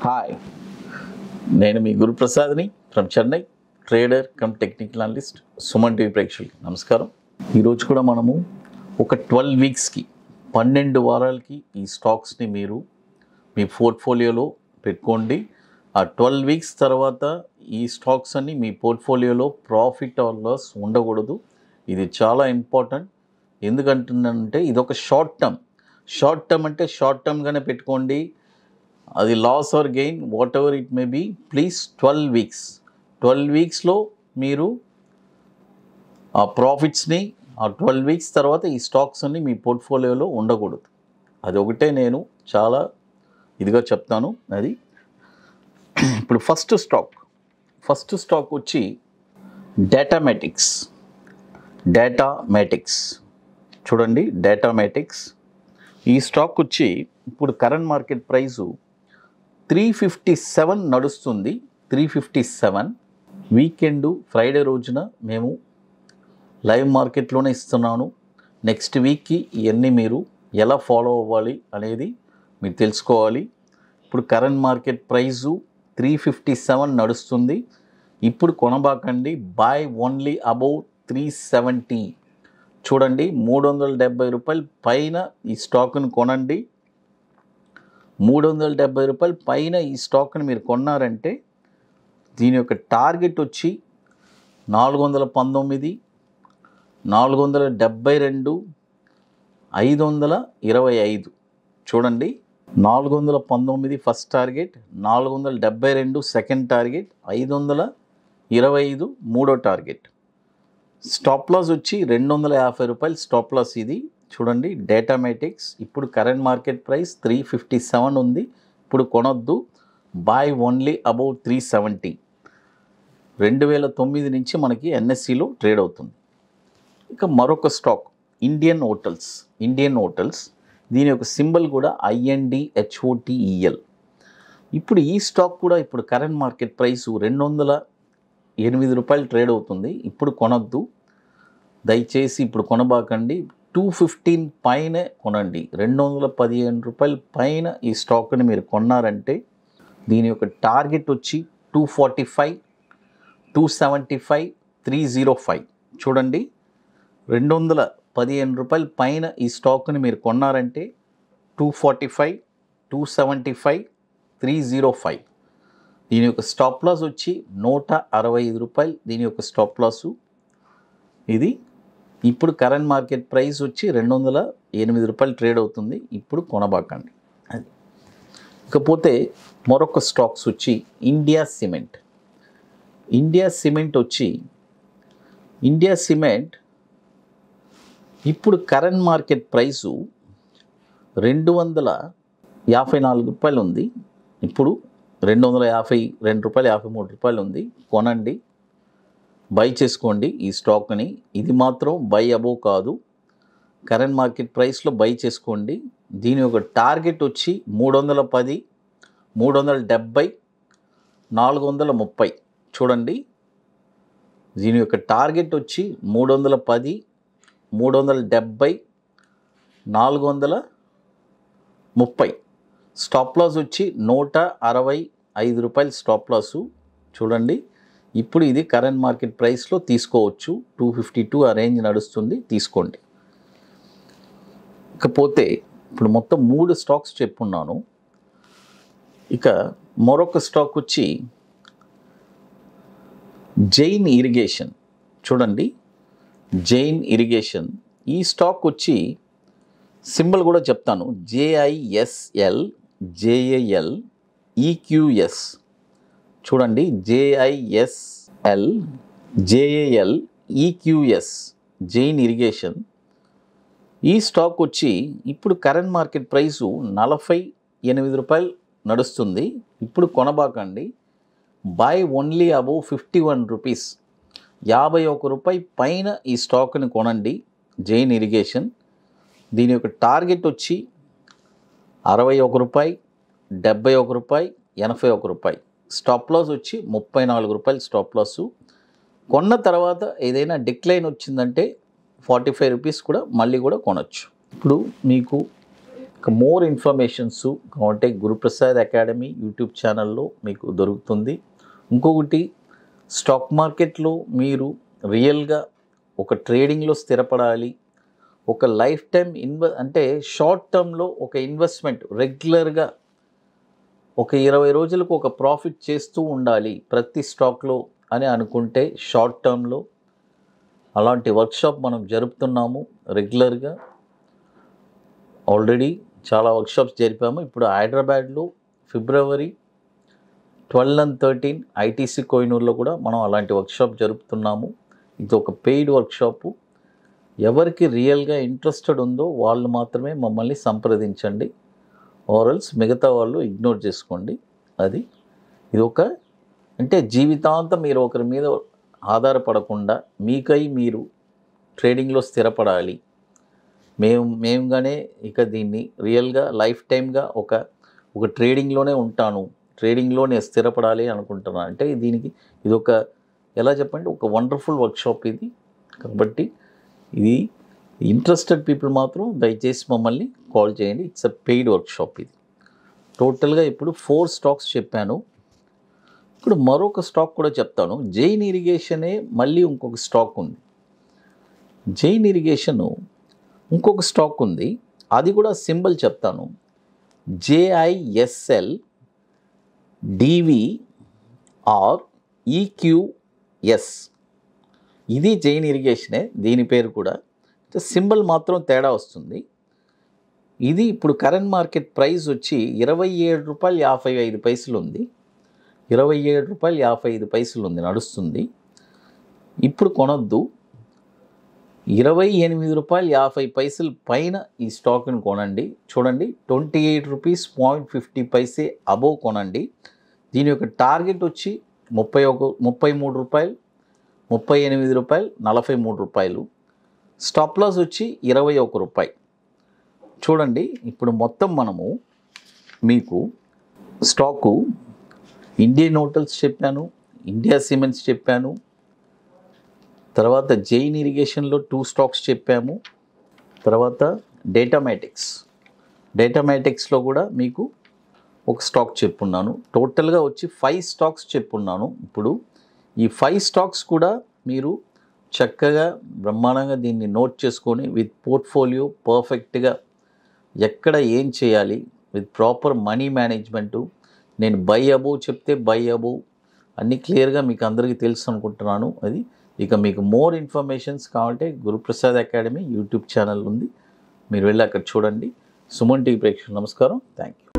hi నేను మీ గురుప్రసాద్ని from Chennai trader cum technical analyst Suman TV ప్రేక్షకులకి నమస్కారం ఈరోజు కూడా మనము ఒక ట్వెల్వ్ వీక్స్కి పన్నెండు వారాలకి ఈ స్టాక్స్ని మీరు మీ పోర్ట్ఫోలియోలో పెట్టుకోండి ఆ ట్వెల్వ్ వీక్స్ తర్వాత ఈ స్టాక్స్ అన్ని మీ పోర్ట్ఫోలియోలో ప్రాఫిట్ ఆర్ లాస్ ఉండకూడదు ఇది చాలా ఇంపార్టెంట్ ఎందుకంటున్నానంటే ఇది ఒక షార్ట్ టర్మ్ షార్ట్ టర్మ్ అంటే షార్ట్ టర్మ్గానే పెట్టుకోండి అది loss or gain whatever it may be please twelve weeks twelve వీక్స్లో మీరు ఆ ప్రాఫిట్స్ని ఆ ట్వెల్వ్ వీక్స్ తర్వాత ఈ స్టాక్స్ అన్ని మీ పోర్ట్ఫోలియోలో ఉండకూడదు అది ఒకటే నేను చాలా ఇదిగా చెప్తాను అది ఇప్పుడు ఫస్ట్ స్టాక్ ఫస్ట్ స్టాక్ వచ్చి డేటామెటిక్స్ డేటామెటిక్స్ చూడండి డేటామెటిక్స్ ఈ స్టాక్ వచ్చి ఇప్పుడు current market price three fifty seven నడుస్తుంది three fifty seven weekend Friday రోజున మేము లైవ్ మార్కెట్లోనే ఇస్తున్నాను నెక్స్ట్ వీక్కి ఇవన్నీ మీరు ఎలా ఫాలో అవ్వాలి అనేది మీరు తెలుసుకోవాలి ఇప్పుడు current market price three fifty seven నడుస్తుంది ఇప్పుడు కొనబాకండి buy only above three seventy చూడండి మూడు వందల డెబ్బై రూపాయల పైన ఈ స్టాక్ను కొనండి మూడు వందల డెబ్బై రూపాయల పైన ఈ స్టాక్ని మీరు కొన్నారంటే దీని యొక్క టార్గెట్ వచ్చి నాలుగు వందల పంతొమ్మిది నాలుగు వందల డెబ్బై రెండు ఐదు వందల ఇరవై ఐదు చూడండి నాలుగు వందల పంతొమ్మిది ఫస్ట్ టార్గెట్ నాలుగు వందల డెబ్బై రెండు సెకండ్ టార్గెట్ ఐదు వందల ఇరవై ఐదు మూడో టార్గెట్ స్టాప్ లాస్ వచ్చి రెండు వందల యాభై రూపాయలు స్టాప్ లాస్ ఇది చూడండి డేటామెటిక్స్ ఇప్పుడు current market price three fifty seven ఉంది ఇప్పుడు కొనొద్దు buy only about three seventy రెండు వేల తొమ్మిది నుంచి మనకి ఎన్ఎస్సిలో ట్రేడ్ అవుతుంది ఇక మరొక stock Indian Hotels Indian Hotels దీని యొక్క సింబల్ కూడా ఐఎన్డి హెచ్ఓటిఈఎల్ ఇప్పుడు ఈ స్టాక్ కూడా ఇప్పుడు కరెంట్ మార్కెట్ ప్రైస్ రెండు వందల ఎనిమిది రూపాయలు ట్రేడ్ అవుతుంది ఇప్పుడు కొనొద్దు దయచేసి ఇప్పుడు కొనబాకండి టూ ఫిఫ్టీన్ పైనే కొనండి రెండు వందల పదిహేను రూపాయల పైన ఈ స్టాక్ని మీరు కొన్నారంటే దీని యొక్క టార్గెట్ వచ్చి two forty five two seventy five three zero five చూడండి రెండు వందల పదిహేను రూపాయల పైన ఈ స్టాక్ని మీరు కొన్నారంటే two forty five two seventy five three zero five దీని యొక్క స్టాప్ లాస్ వచ్చి నూట అరవై ఐదు రూపాయలు దీని యొక్క స్టాప్ లాసు ఇది ఇప్పుడు కరెంట్ మార్కెట్ ప్రైస్ వచ్చి రెండు వందల ఎనిమిది రూపాయలు ట్రేడ్ అవుతుంది ఇప్పుడు కొనబాకండి అది ఇకపోతే మరొక స్టాక్స్ వచ్చి ఇండియా సిమెంట్ ఇండియా సిమెంట్ వచ్చి ఇండియా సిమెంట్ ఇప్పుడు కరెంట్ మార్కెట్ ప్రైసు రెండు వందల యాభై నాలుగు రూపాయలు ఉంది ఇప్పుడు రెండు వందల యాభై రెండు రూపాయలు యాభై మూడు రూపాయలు ఉంది కొనండి బై చేసుకోండి ఈ స్టాక్ని ఇది మాత్రం బై అబోవ్ కాదు కరెంట్ మార్కెట్ ప్రైస్లో బై చేసుకోండి దీని యొక్క టార్గెట్ వచ్చి మూడు వందల పది మూడు వందల డెబ్బై నాలుగు వందల ముప్పై చూడండి దీని యొక్క టార్గెట్ వచ్చి మూడు వందల పది మూడు వందల డెబ్బై నాలుగు వందల ముప్పై స్టాప్ లాస్ వచ్చి నూట అరవై ఐదు రూపాయలు స్టాప్ లాసు చూడండి ఇప్పుడు ఇది కరెంట్ మార్కెట్ ప్రైస్లో తీసుకోవచ్చు టూ ఫిఫ్టీ టూ ఆ రేంజ్ నడుస్తుంది తీసుకోండి ఇకపోతే ఇప్పుడు మొత్తం మూడు స్టాక్స్ చెప్పున్నాను ఇక మరొక స్టాక్ వచ్చి జైన్ ఇరిగేషన్ చూడండి జైన్ ఇరిగేషన్ ఈ స్టాక్ వచ్చి సింబల్ కూడా చెప్తాను జేఐఎస్ఎల్ జేఏఎల్ ఈక్యూఎస్ చూడండి JISL JAL EQS Jain irrigation ఈ స్టాక్ వచ్చి ఇప్పుడు కరెంట్ మార్కెట్ ప్రైసు నలభై ఎనిమిది రూపాయలు నడుస్తుంది ఇప్పుడు కొనబాకండి buy only above fifty one rupees యాభై ఒక రూపాయి పైన ఈ స్టాక్ని కొనండి జైన్ ఇరిగేషన్ దీని యొక్క టార్గెట్ వచ్చి అరవై ఒక రూపాయి డెబ్బై ఒక రూపాయి ఎనభై ఒక రూపాయి స్టాప్ లాస్ వచ్చి ముప్పై నాలుగు రూపాయలు స్టాప్ లాసు కొన్న తర్వాత ఏదైనా డిక్లైన్ వచ్చిందంటే ఫార్టీ ఫైవ్ రూపీస్ కూడా మళ్ళీ కూడా కొనొచ్చు ఇప్పుడు మీకు మోర్ ఇన్ఫర్మేషన్స్ కావాలంటే గురుప్రసాద్ అకాడమీ యూట్యూబ్ ఛానల్లో మీకు దొరుకుతుంది ఇంకొకటి స్టాక్ మార్కెట్లో మీరు రియల్గా ఒక ట్రేడింగ్లో స్థిరపడాలి ఒక లైఫ్ టైం ఇన్వ అంటే షార్ట్ టర్మ్లో ఒక ఇన్వెస్ట్మెంట్ రెగ్యులర్గా ఒక ఇరవై రోజులకు ఒక ప్రాఫిట్ చేస్తూ ఉండాలి ప్రతి స్టాక్లో అని అనుకుంటే షార్ట్ టర్మ్లో అలాంటి వర్క్షాప్ మనం జరుపుతున్నాము రెగ్యులర్గా ఆల్రెడీ చాలా వర్క్షాప్స్ జరిపాము ఇప్పుడు హైదరాబాద్లో February twelve and thirteen ITC కోయినూరులో కూడా మనం అలాంటి వర్క్షాప్ జరుపుతున్నాము ఇది ఒక పెయిడ్ వర్క్షాపు ఎవరికి రియల్గా ఇంట్రెస్టెడ్ ఉందో వాళ్ళు మాత్రమే మమ్మల్ని సంప్రదించండి ఆరల్స్ మిగతా వాళ్ళు ఇగ్నోర్ చేసుకోండి అది ఇది ఒక అంటే జీవితాంతం మీరు ఒకరి మీద ఆధారపడకుండా మీకై మీరు ట్రేడింగ్లో స్థిరపడాలి మేము మేముగానే ఇక దీన్ని రియల్గా లైఫ్ టైమ్గా ఒక ఒక ట్రేడింగ్లోనే ఉంటాను ట్రేడింగ్లోనే స్థిరపడాలి అనుకుంటున్నాను అంటే దీనికి ఇది ఒక ఎలా చెప్పండి ఒక వండర్ఫుల్ వర్క్షాప్ ఇది కాబట్టి ఇది ఇంట్రెస్టెడ్ పీపుల్ మాత్రం దయచేసి మమ్మల్ని కాల్ చేయండి ఇట్స్ అ పెయిడ్ వర్క్షాప్ ఇది టోటల్గా ఇప్పుడు ఫోర్ స్టాక్స్ చెప్పాను ఇప్పుడు మరొక స్టాక్ కూడా చెప్తాను జైన్ ఇరిగేషనే మళ్ళీ ఇంకొక స్టాక్ ఉంది జైన్ ఇరిగేషను ఇంకొక స్టాక్ ఉంది అది కూడా సింబల్ చెప్తాను జేఐఎస్ఎల్ డివిఆర్ ఈక్యూఎస్ ఇది జైన్ ఇరిగేషనే దీని పేరు కూడా సింబల్ మాత్రం తేడా వస్తుంది ఇది ఇప్పుడు కరెంట్ మార్కెట్ ప్రైస్ వచ్చి ఇరవై ఏడు రూపాయలు యాభై ఐదు పైసలు ఉంది ఇరవై ఏడు రూపాయలు యాభై ఐదు పైసలు ఉంది నడుస్తుంది ఇప్పుడు కొనొద్దు ఇరవై ఎనిమిది రూపాయలు యాభై పైసలు పైన ఈ స్టాక్ని కొనండి చూడండి twenty eight rupees point fifty paise above కొనండి దీని యొక్క టార్గెట్ వచ్చి ముప్పై ఒక ముప్పై మూడు రూపాయలు ముప్పై ఎనిమిది రూపాయలు నలభై మూడు రూపాయలు స్టాప్ లాస్ వచ్చి ఇరవై ఒక రూపాయి చూడండి ఇప్పుడు మొత్తం మనము మీకు స్టాకు ఇండియన్ హోటల్స్ చెప్పాను ఇండియా సిమెంట్స్ చెప్పాను తర్వాత జైన్ ఇరిగేషన్లో టూ స్టాక్స్ చెప్పాము తర్వాత డేటామేటిక్స్ డేటామేటిక్స్లో కూడా మీకు ఒక స్టాక్ చెప్పున్నాను టోటల్గా వచ్చి ఫైవ్ స్టాక్స్ చెప్పున్నాను ఇప్పుడు ఈ ఫైవ్ స్టాక్స్ కూడా మీరు చక్కగా బ్రహ్మాండంగా దీన్ని నోట్ చేసుకొని విత్ పోర్ట్ఫోలియో పర్ఫెక్ట్గా ఎక్కడ ఏం చేయాలి విత్ ప్రాపర్ మనీ మేనేజ్మెంటు నేను బై అబోవ్ చెప్తే బై అబోవ్ అన్నీ క్లియర్గా మీకు అందరికీ తెలుసు అనుకుంటున్నాను అది ఇక మీకు మోర్ ఇన్ఫర్మేషన్స్ కావాలంటే గురుప్రసాద్ అకాడమీ యూట్యూబ్ ఛానల్ ఉంది మీరు వెళ్ళి అక్కడ చూడండి సుమన్ టీవీ ప్రేక్షకులు నమస్కారం థ్యాంక్ యూ